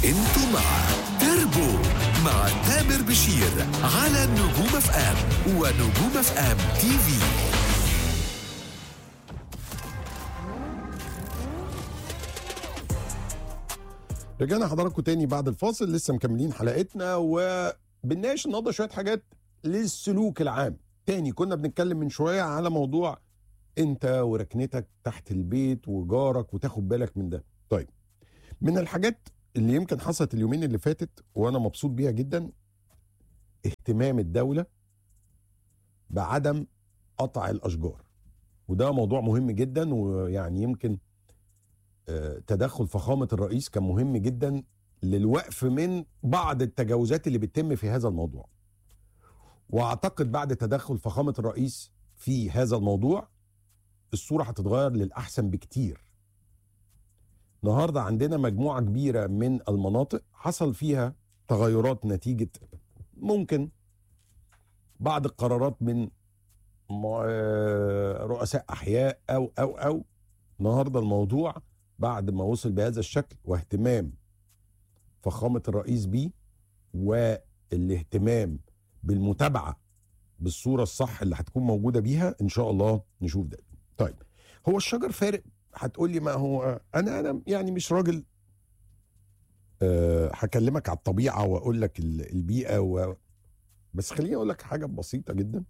انتوا مع تربو مع تامر بشير على نجوم اف ام ونجوم اف ام تي في رجعنا حضراتكم تاني بعد الفاصل لسه مكملين حلقتنا وبنناقش النهارده شويه حاجات للسلوك العام تاني كنا بنتكلم من شويه على موضوع انت وركنتك تحت البيت وجارك وتاخد بالك من ده طيب من الحاجات اللي يمكن حصلت اليومين اللي فاتت وانا مبسوط بيها جدا اهتمام الدوله بعدم قطع الاشجار وده موضوع مهم جدا ويعني يمكن آه، تدخل فخامه الرئيس كان مهم جدا للوقف من بعض التجاوزات اللي بتتم في هذا الموضوع واعتقد بعد تدخل فخامه الرئيس في هذا الموضوع الصوره هتتغير للاحسن بكتير النهارده عندنا مجموعه كبيره من المناطق حصل فيها تغيرات نتيجه ممكن بعض القرارات من م- آه، رؤساء احياء او او او النهارده الموضوع بعد ما وصل بهذا الشكل واهتمام فخامه الرئيس بيه والاهتمام بالمتابعه بالصوره الصح اللي هتكون موجوده بيها ان شاء الله نشوف ده طيب هو الشجر فارق هتقول لي ما هو انا انا يعني مش راجل أه هكلمك على الطبيعه واقول لك ال- البيئه و... بس خليني اقول لك حاجه بسيطه جدا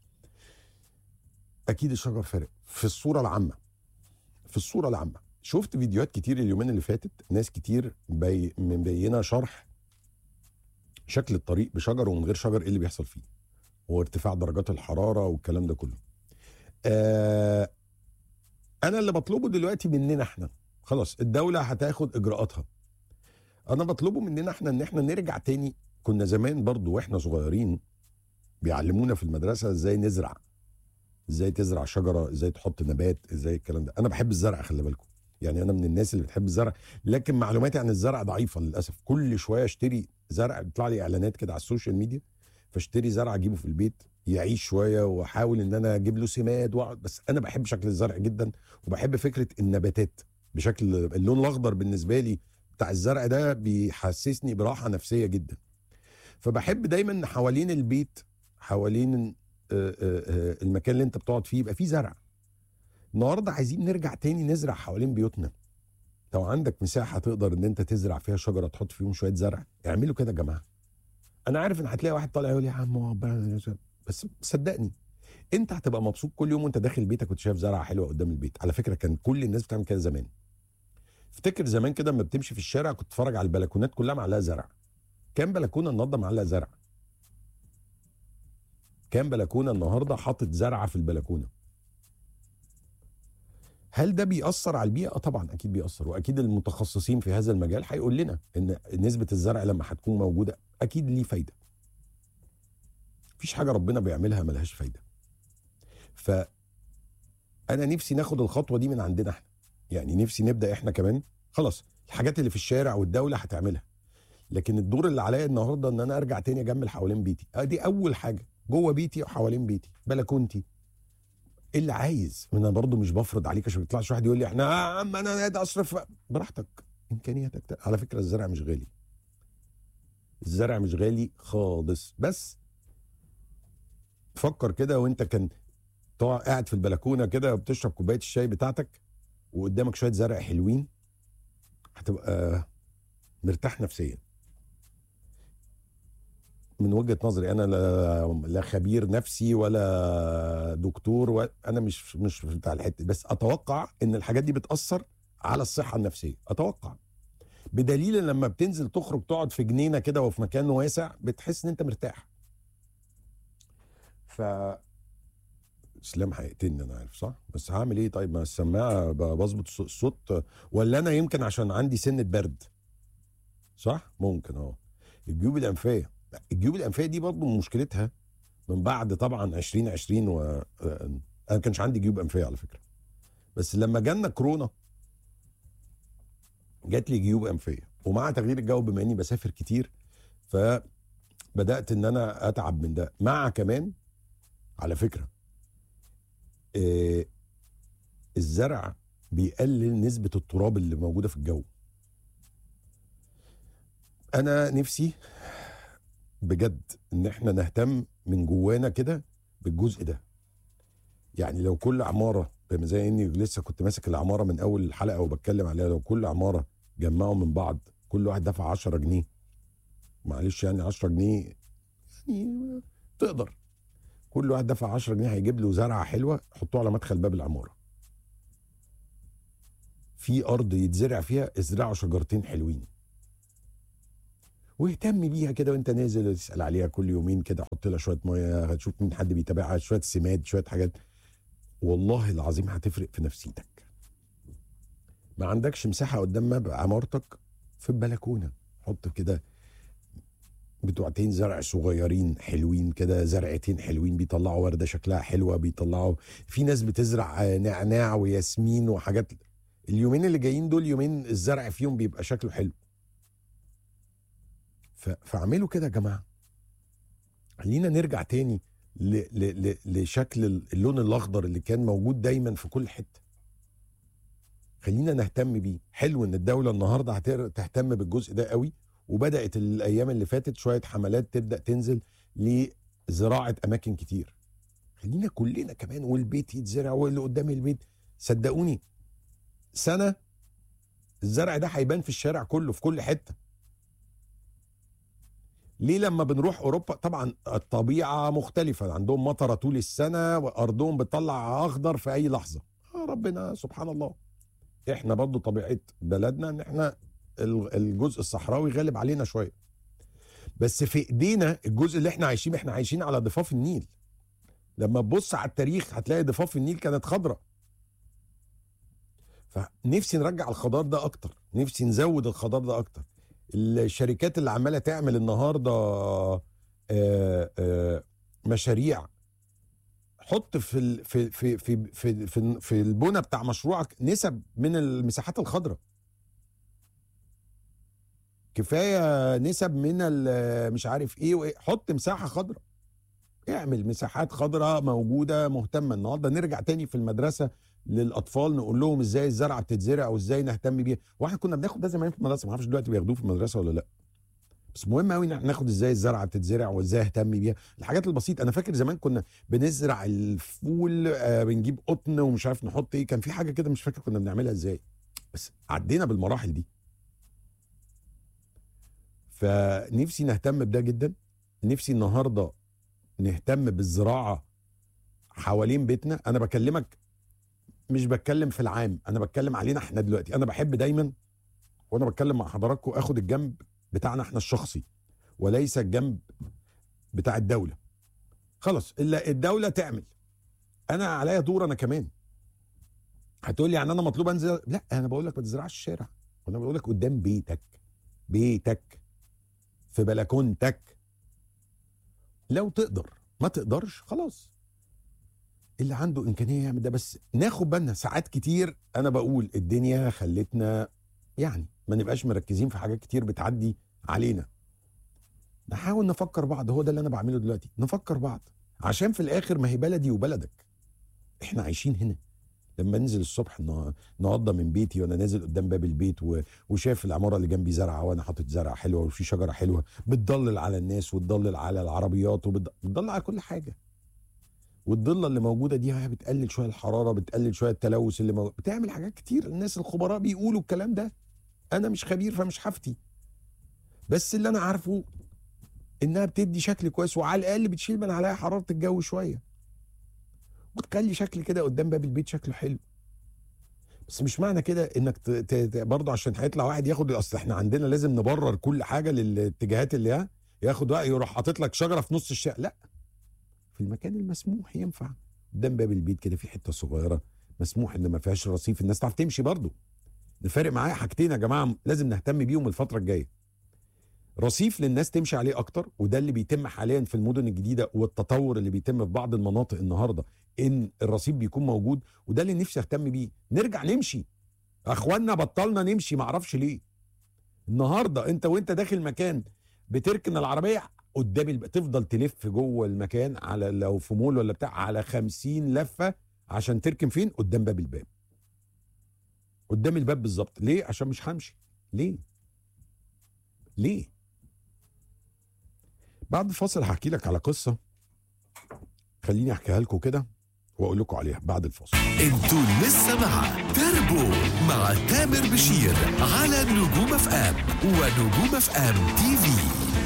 اكيد الشجر فارق في الصوره العامه في الصوره العامه شفت فيديوهات كتير اليومين اللي فاتت ناس كتير بي... مبينه شرح شكل الطريق بشجر ومن غير شجر ايه اللي بيحصل فيه وارتفاع درجات الحراره والكلام ده كله آه انا اللي بطلبه دلوقتي مننا احنا خلاص الدوله هتاخد اجراءاتها انا بطلبه مننا احنا ان احنا نرجع تاني كنا زمان برضو واحنا صغيرين بيعلمونا في المدرسه ازاي نزرع ازاي تزرع شجره ازاي تحط نبات ازاي الكلام ده انا بحب الزرع خلي بالكم يعني انا من الناس اللي بتحب الزرع لكن معلوماتي عن الزرع ضعيفه للاسف كل شويه اشتري زرع بيطلع لي اعلانات كده على السوشيال ميديا فاشتري زرع اجيبه في البيت يعيش شويه واحاول ان انا اجيب له سماد وأقعد- بس انا بحب شكل الزرع جدا وبحب فكره النباتات بشكل اللون الاخضر بالنسبه لي بتاع الزرع ده بيحسسني براحه نفسيه جدا فبحب دايما إن حوالين البيت حوالين آه، آه، آه، المكان اللي انت بتقعد فيه يبقى فيه زرع النهارده عايزين نرجع تاني نزرع حوالين بيوتنا لو عندك مساحه تقدر ان انت تزرع فيها شجره تحط فيهم شويه زرع اعملوا كده يا جماعه انا عارف ان هتلاقي واحد طالع يقول لي يا عم هو ربنا يرزقك. بس صدقني انت هتبقى مبسوط كل يوم وانت داخل بيتك وانت شايف زرعه حلوه قدام البيت على فكره كان كل الناس بتعمل كده زمان افتكر زمان كده لما بتمشي في الشارع كنت تتفرج على البلكونات كلها معلقه زرع كام بلكونه النهارده معلقه زرع كام بلكونه النهارده حاطط زرعه في البلكونه هل ده بيأثر على البيئة؟ اه طبعا أكيد بيأثر وأكيد المتخصصين في هذا المجال هيقول لنا إن نسبة الزرع لما هتكون موجودة أكيد ليه فايدة. مفيش حاجة ربنا بيعملها ملهاش فايدة. ف أنا نفسي ناخد الخطوة دي من عندنا احنا. يعني نفسي نبدأ احنا كمان خلاص الحاجات اللي في الشارع والدولة هتعملها. لكن الدور اللي عليا النهارده ان انا ارجع تاني اجمل حوالين بيتي، ادي أول حاجة جوه بيتي وحوالين بيتي، بلكونتي، اللي عايز انا برضو مش بفرض عليك عشان ما يطلعش واحد يقول لي احنا يا عم انا قاعد اصرف براحتك امكانياتك ت- على فكره الزرع مش غالي الزرع مش غالي خالص بس فكر كده وانت كان تقع- قاعد في البلكونه كده وبتشرب كوبايه الشاي بتاعتك وقدامك شويه زرع حلوين هتبقى مرتاح نفسيا من وجهه نظري انا لا, لا خبير نفسي ولا دكتور و... انا مش مش بتاع الحته بس اتوقع ان الحاجات دي بتاثر على الصحه النفسيه اتوقع بدليل إن لما بتنزل تخرج تقعد في جنينه كده وفي مكان واسع بتحس ان انت مرتاح ف اسلام هيقتلني انا عارف صح بس هعمل ايه طيب ما السماعه ب- بظبط الص- الصوت ولا انا يمكن عشان عندي سنه برد صح ممكن اه الجيوب الانفيه الجيوب الانفيه دي برضه مشكلتها من بعد طبعا 2020 و آه، انا ما كانش عندي جيوب انفيه على فكره بس لما جالنا كورونا جات لي جيوب انفيه ومع تغيير الجو بما اني بسافر كتير فبدات ان انا اتعب من ده مع كمان على فكره آه الزرع بيقلل نسبه التراب اللي موجوده في الجو انا نفسي بجد ان احنا نهتم من جوانا كده بالجزء ده يعني لو كل عماره زي اني لسه كنت ماسك العماره من اول الحلقه وبتكلم عليها لو كل عماره جمعوا من بعض كل واحد دفع 10 جنيه معلش يعني 10 جنيه يعني تقدر كل واحد دفع 10 جنيه هيجيب له زرعه حلوه حطوها على مدخل باب العماره في ارض يتزرع فيها ازرعوا شجرتين حلوين واهتم بيها كده وانت نازل تسال عليها كل يومين كده حط لها شويه ميه هتشوف مين حد بيتابعها شويه سماد شويه حاجات والله العظيم هتفرق في نفسيتك ما عندكش مساحه قدام باب عمارتك في البلكونه حط كده بتوعتين زرع صغيرين حلوين كده زرعتين حلوين بيطلعوا ورده شكلها حلوه بيطلعوا في ناس بتزرع نعناع وياسمين وحاجات اليومين اللي جايين دول يومين الزرع فيهم بيبقى شكله حلو ف- فاعملوا كده يا جماعه خلينا نرجع تاني ل ل ل لشكل اللون الاخضر اللي كان موجود دايما في كل حته خلينا نهتم بيه حلو ان الدوله النهارده هتر- تهتم بالجزء ده قوي وبدات الايام اللي فاتت شويه حملات تبدا تنزل لزراعه اماكن كتير خلينا كلنا كمان والبيت يتزرع واللي قدام البيت صدقوني سنه الزرع ده هيبان في الشارع كله في كل حته ليه لما بنروح اوروبا طبعا الطبيعه مختلفه عندهم مطره طول السنه وارضهم بتطلع اخضر في اي لحظه آه ربنا سبحان الله احنا برضو طبيعه بلدنا ان احنا ال- الجزء الصحراوي غالب علينا شويه بس في ايدينا الجزء اللي احنا عايشين احنا عايشين على ضفاف النيل لما تبص على التاريخ هتلاقي ضفاف النيل كانت خضراء فنفسي نرجع الخضار ده اكتر نفسي نزود الخضار ده اكتر الشركات اللي عماله تعمل النهارده آه، آه، مشاريع حط في ال- في في في في في, في البنى بتاع مشروعك نسب من المساحات الخضراء كفايه نسب من ال- مش عارف ايه وايه حط مساحه خضراء اعمل مساحات خضراء موجوده مهتمه النهارده نرجع تاني في المدرسه للاطفال نقول لهم ازاي الزرعه بتتزرع وازاي نهتم بيها واحنا كنا بناخد ده زمان في المدرسه ما اعرفش دلوقتي بياخدوه في المدرسه ولا لا بس مهم قوي ان احنا ناخد ازاي الزرعه بتتزرع وازاي اهتم بيها الحاجات البسيطه انا فاكر زمان كنا بنزرع الفول آه بنجيب قطن ومش عارف نحط ايه كان في حاجه كده مش فاكر كنا بنعملها ازاي بس عدينا بالمراحل دي فنفسي نهتم بده جدا نفسي النهارده نهتم بالزراعه حوالين بيتنا انا بكلمك مش بتكلم في العام انا بتكلم علينا احنا دلوقتي انا بحب دايما وانا بتكلم مع حضراتكم اخد الجنب بتاعنا احنا الشخصي وليس الجنب بتاع الدوله خلاص الا الدوله تعمل انا عليا دور انا كمان هتقول لي يعني انا مطلوب انزل لا انا بقول لك ما تزرعش الشارع وانا بقول لك قدام بيتك بيتك في بلكونتك لو تقدر ما تقدرش خلاص اللي عنده امكانيه يعمل ده بس ناخد بالنا ساعات كتير انا بقول الدنيا خلتنا يعني ما نبقاش مركزين في حاجات كتير بتعدي علينا نحاول نفكر بعض هو ده اللي انا بعمله دلوقتي نفكر بعض عشان في الاخر ما هي بلدي وبلدك احنا عايشين هنا لما انزل الصبح ن- نقضى من بيتي وانا نازل قدام باب البيت و- وشايف العماره اللي جنبي زرعه وانا حاطط زرعه حلوه وفي شجره حلوه بتضلل على الناس وتضلل على العربيات وبتضلل على كل حاجه والضله اللي موجوده دي هي بتقلل شويه الحراره بتقلل شويه التلوث اللي موجود بتعمل حاجات كتير الناس الخبراء بيقولوا الكلام ده انا مش خبير فمش هفتي بس اللي انا عارفه انها بتدي شكل كويس وعلى الاقل بتشيل من عليها حراره الجو شويه وتخلي شكل كده قدام باب البيت شكله حلو بس مش معنى كده انك ت... ت... ت... برضه عشان هيطلع واحد ياخد اصل احنا عندنا لازم نبرر كل حاجه للاتجاهات اللي ها ياخد وقت يروح حاطط لك شجره في نص الشارع لا في المكان المسموح ينفع قدام باب البيت كده في حته صغيره مسموح ان ما فيهاش رصيف الناس تعرف تمشي برضه نفارق معايا حاجتين يا جماعه لازم نهتم بيهم الفتره الجايه رصيف للناس تمشي عليه اكتر وده اللي بيتم حاليا في المدن الجديده والتطور اللي بيتم في بعض المناطق النهارده ان الرصيف بيكون موجود وده اللي نفسي اهتم بيه نرجع نمشي اخوانا بطلنا نمشي معرفش ليه النهارده انت وانت داخل مكان بتركن العربيه قدام الب... تفضل تلف جوه المكان على لو في مول ولا بتاع على خمسين لفه عشان تركن فين قدام باب الباب قدام الباب بالظبط ليه عشان مش همشي ليه ليه بعد الفاصل هحكي لك على قصه خليني احكيها لكم كده واقول لكم عليها بعد الفاصل انتوا لسه مع تربو مع تامر بشير على نجوم اف ام ونجوم اف ام تي في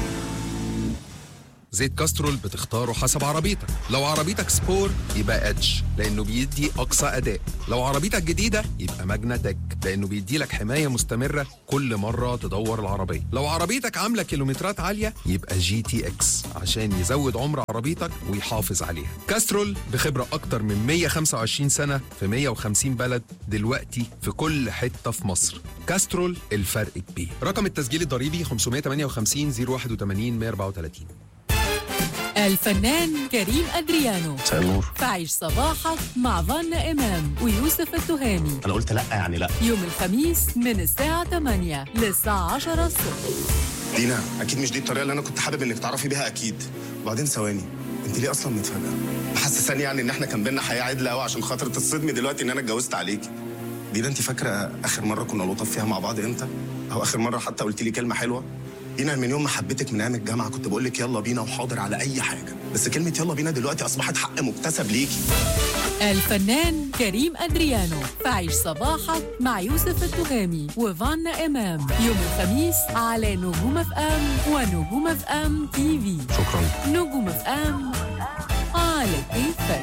زيت كاسترول بتختاره حسب عربيتك لو عربيتك سبور يبقى ادج لانه بيدي اقصى اداء لو عربيتك جديده يبقى ماجنا تك لانه بيدي لك حمايه مستمره كل مره تدور العربيه لو عربيتك عامله كيلومترات عاليه يبقى جي تي اكس عشان يزود عمر عربيتك ويحافظ عليها كاسترول بخبره اكتر من 125 سنه في 150 بلد دلوقتي في كل حته في مصر كاسترول الفرق كبير رقم التسجيل الضريبي 558 081 134 الفنان كريم أدريانو مساء النور فعيش صباحك مع فانا إمام ويوسف التهامي انا قلت لا يعني لا يوم الخميس من الساعة 8 للساعة 10 الصبح دينا اكيد مش دي الطريقه اللي انا كنت حابب انك تعرفي بيها اكيد وبعدين ثواني انت ليه اصلا متفاجئه محسساني يعني ان احنا كان بينا حياه عدله قوي عشان خاطر تصدمي دلوقتي ان انا اتجوزت عليكي دينا انت فاكره اخر مره كنا لطاف فيها مع بعض امتى او اخر مره حتى قلت لي كلمه حلوه دينا من يوم ما حبيتك من ايام الجامعه كنت بقول لك يلا بينا وحاضر على اي حاجه بس كلمه يلا بينا دلوقتي اصبحت حق مكتسب ليكي الفنان كريم أدريانو فعيش صباحك مع يوسف التهامي وفانا إمام يوم الخميس على نجوم اف ام ونجوم اف ام تي في شكرا نجوم اف ام على كيفك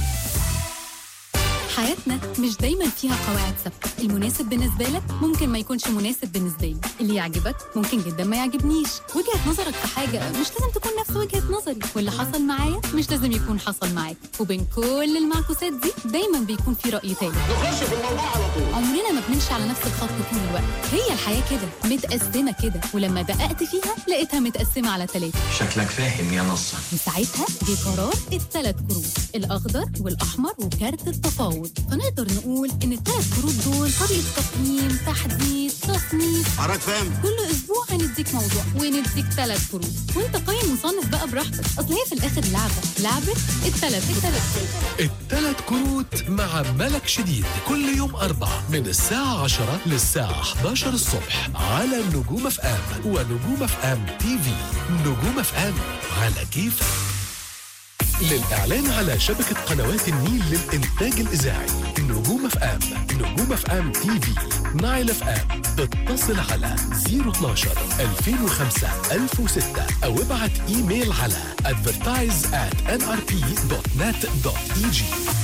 حياتنا مش دايما فيها قواعد ثابته المناسب بالنسبه لك ممكن ما يكونش مناسب بالنسبه لي اللي يعجبك ممكن جدا ما يعجبنيش وجهه نظرك في حاجه مش لازم تكون نفس وجهه نظري واللي حصل معايا مش لازم يكون حصل معاك وبين كل المعكوسات دي دايما بيكون في راي ثالث نخش في الموضوع على طول عمرنا ما بنمشي على نفس الخط طول الوقت هي الحياه كده متقسمه كده ولما دققت فيها لقيتها متقسمه على ثلاثه شكلك فاهم يا نصة وساعتها جه قرار الثلاث كروت الاخضر والاحمر وكارت التفاوض فنقدر نقول ان الثلاث كروت دول طريقه تقييم تحديد تصنيف حضرتك فاهم كل اسبوع هنديك موضوع ونديك ثلاث كروت وانت قيم وصنف بقى براحتك اصل هي في الاخر لعبه لعبه الثلاث الثلاث كروت التلات كروت مع ملك شديد كل يوم أربعة من الساعة 10 للساعة 11 الصبح على نجوم اف ام ونجوم اف ام تي في نجوم اف ام على كيفك للإعلان على شبكة قنوات النيل للإنتاج الإذاعي نجوم اف ام نجوم اف ام تي في نايل اف ام اتصل على 012 2005 1006 أو ابعت إيميل على advertise at nrp.net.eg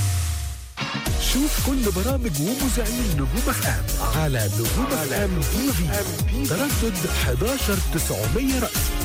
شوف كل برامج ومذيعين نجوم اف ام على نجوم اف ام تي في تردد 11900 رأس